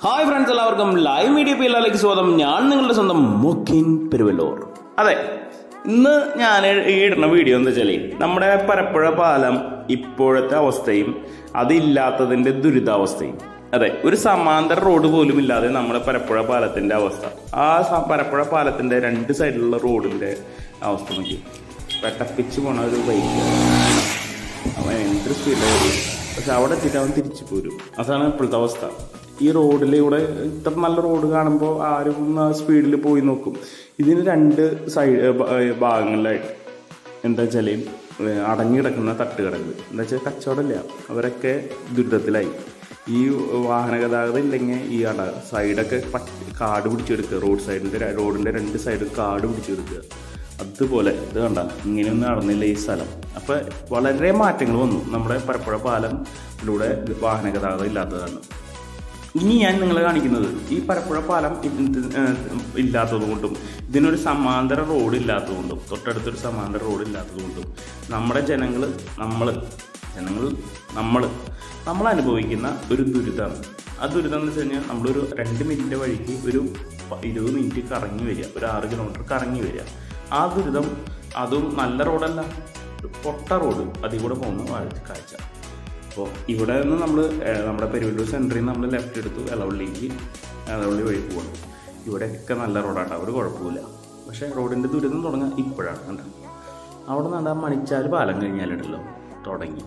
hi friends എല്ലാവർക്കും live media പിള്ളേർക്ക് സ്വാഗതം ഞാൻ നിങ്ങളുടെ സ്വന്തം മുക്കിൻ പെരുവല്ലൂർ അതെ ഇന്ന് ഞാൻ ഈ ഇടുന്ന വീഡിയോ എന്താ വെച്ചാൽ നമ്മുടെ പരപ്പുഴ പാലം ഇപ്പോഴത്തെ അവസ്ഥയും അതില്ലാത്തതിന്റെ ദുരിതാവസ്ഥയും അതെ ഒരു സമാന്തര റോഡ് പോലും ഇല്ലാതെ നമ്മുടെ പരപ്പുഴ പാലത്തിന്റെ അവസ്ഥ ആ സ- പരപ്പുഴ പാലത്തിന്റെ രണ്ട് സൈഡിലുള്ള റോഡിന്റെ അവസ്ഥ നോക്കി വെട്ടപ്പിച്ച് പോണ ഒരു ബൈക്ക് അവൻ എന്തൊരു സ്പീഡിലാണ് പക്ഷെ അവിടെ എത്തിയിട്ട് അവൻ തിരിച്ചു പോരും അതാണ് ഇപ്പോഴത്തെ അവസ്ഥ ഈ റോഡിലൂടെ ഇത്ര നല്ല റോഡ് കാണുമ്പോൾ ആരും സ്പീഡിൽ പോയി നോക്കും ഇതിന് രണ്ട് സൈഡ് ഭാഗങ്ങളിലായിട്ട് എന്താ വെച്ചാൽ അടങ്ങി കിടക്കുന്ന തട്ടുകടകൾ എന്താ വെച്ചാൽ കച്ചവടമില്ല അവരൊക്കെ ദുരിതത്തിലായി ഈ വാഹന ഗതാഗതം ഇല്ലെങ്കിൽ ഈ അട സൈഡൊക്കെ പച്ച കാട് പിടിച്ചെടുക്കുക റോഡ് സൈഡിൻ്റെ റോഡിൻ്റെ രണ്ട് സൈഡും കാട് പിടിച്ചെടുക്കുക അതുപോലെ ഇത് കണ്ട ഇങ്ങനെയൊന്നും നടന്നില്ല ഈ സ്ഥലം അപ്പോൾ വളരെ മാറ്റങ്ങൾ വന്നു നമ്മുടെ പരപ്പുഴ പാലത്തിലൂടെ വാഹന ഗതാഗതം ഇല്ലാത്തതാണ് ഇനി ഞാൻ നിങ്ങളെ കാണിക്കുന്നത് ഈ പരപ്പുഴ പാലം ഇത് ഏഹ് ഇല്ലാത്തത് കൊണ്ടും ഇതിനൊരു സമാന്തര റോഡ് ഇല്ലാത്തത് കൊണ്ടും തൊട്ടടുത്തൊരു സമാന്തര റോഡ് ഇല്ലാത്തത് കൊണ്ടും നമ്മുടെ ജനങ്ങൾ നമ്മൾ ജനങ്ങൾ നമ്മൾ നമ്മൾ അനുഭവിക്കുന്ന ഒരു ദുരിതമാണ് ആ ദുരിതം എന്ന് വെച്ച് കഴിഞ്ഞാൽ നമ്മളൊരു രണ്ട് മിനിറ്റ് വഴിക്ക് ഒരു പ- ഇരുപത് മിനിറ്റ് കറങ്ങി വരിക ഒരു ആറ് കിലോമീറ്റർ കറങ്ങി വരിക ആ ദുരിതം അതും നല്ല റോഡല്ല ഒരു പൊട്ട റോഡ് അതിൽ കൂടെ പോകുന്ന വാഴ- കാഴ്ച അപ്പോൾ ഇവിടെ നിന്ന് നമ്മൾ നമ്മുടെ പെരുവല്ലൂർ സെൻറ്ററിൽ നിന്ന് നമ്മൾ ലെഫ്റ്റ് എടുത്തു എളവള്ളിക്ക് എളവള്ളി വഴി പോകണം ഇവിടെയൊക്കെ നല്ല റോഡാട്ടോ ഒരു കുഴപ്പമില്ല പക്ഷേ റോഡിൻ്റെ ദുരിതം തുടങ്ങുക ഇപ്പോഴാണ് കണ്ട അവിടെ നിന്ന് മണിച്ചാൽ പാലം കഴിഞ്ഞാലുണ്ടല്ലോ തുടങ്ങി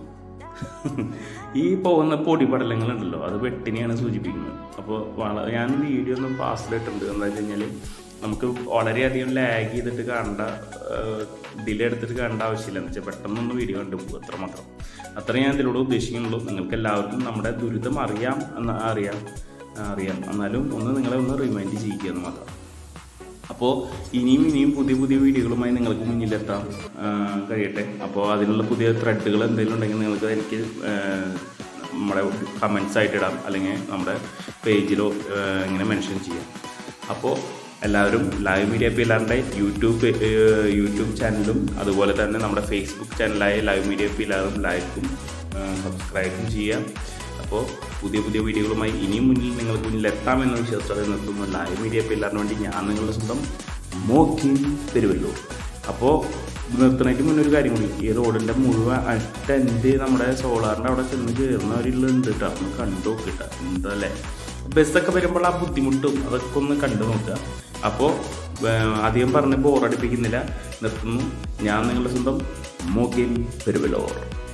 ഈ പോകുന്ന പൊടിപടലങ്ങളുണ്ടല്ലോ അത് വെട്ടിനെയാണ് സൂചിപ്പിക്കുന്നത് അപ്പോൾ വള ഞാൻ വീഡിയോ ഒന്ന് പാസിലിട്ടുണ്ട് എന്താ വെച്ച് കഴിഞ്ഞാൽ നമുക്ക് വളരെയധികം ലാഗ് ചെയ്തിട്ട് കാണേണ്ട ഡിലേ എടുത്തിട്ട് കാണേണ്ട ആവശ്യമില്ല എന്ന് വെച്ചാൽ പെട്ടെന്നൊന്ന് വീഡിയോ കണ്ടു പോകും അത്രമാത്രം അത്രയും ഞാൻ ഇതിലൂടെ ഉദ്ദേശിക്കുന്നുള്ളൂ നിങ്ങൾക്ക് എല്ലാവർക്കും നമ്മുടെ ദുരിതം അറിയാം എന്ന് അറിയാം അറിയാം എന്നാലും ഒന്ന് നിങ്ങളെ ഒന്ന് റിമൈൻഡ് ചെയ്യിക്കുക എന്ന് മാത്രം അപ്പോൾ ഇനിയും ഇനിയും പുതിയ പുതിയ വീഡിയോകളുമായി നിങ്ങൾക്ക് മുന്നിലെത്താൻ ആ, കഴിയട്ടെ അപ്പോൾ അതിനുള്ള പുതിയ ത്രെഡുകൾ എന്തെങ്കിലും ഉണ്ടെങ്കിൽ നിങ്ങൾക്ക് എനിക്ക് ആ, നമ്മുടെ കമൻസ് ആയിട്ട് ഇടാം അല്ലെങ്കിൽ നമ്മുടെ പേജിലോ ആ, ഇങ്ങനെ മെൻഷൻ ചെയ്യാം അപ്പോൾ എല്ലാവരും ലൈവ് മീഡിയ പിലാറിൻ്റെ യൂട്യൂബ് ആ, യൂട്യൂബ് ചാനലും അതുപോലെ തന്നെ നമ്മുടെ ഫേസ്ബുക്ക് ചാനലായ ലൈവ് മീഡിയ പിലാറും ലൈക്കും സബ്സ്ക്രൈബും ചെയ്യാം അപ്പോൾ പുതിയ പുതിയ വീഡിയോകളുമായി ഇനിയും മുന്നിൽ നിങ്ങൾക്ക് മുന്നിൽ എത്താമെന്ന വിശ്വാസത്തോടെ നിർത്തുന്ന ലൈവ് മീഡിയ പില്ലാറിന് വേണ്ടി ഞാൻ നിങ്ങളുടെ സ്വന്തം മോക്കിൻ പെരുവല്ലൂർ അപ്പോൾ നിർത്തുന്നതിന് മുന്നേ ഒരു കാര്യം കൂടി ഈ റോഡിൻ്റെ മുഴുവൻ ടെൻറ്റ് നമ്മുടെ സോളാറിൻ്റെ അവിടെ ചെന്ന് കയറുന്നവരിലുണ്ട് കേട്ടോ ഒന്ന് കണ്ടു നോക്കിട്ട എന്തല്ലേ ബസ്സൊക്കെ വരുമ്പോൾ ആ ബുദ്ധിമുട്ടും അതൊക്കെ ഒന്ന് കണ്ടു നോക്കുക അപ്പോൾ അധികം പറഞ്ഞ് ബോറടിപ്പിക്കുന്നില്ല നിർത്തുന്നു ഞാൻ നിങ്ങളുടെ സ്വന്തം മോക്കിൻ പെരുവല്ലൂർ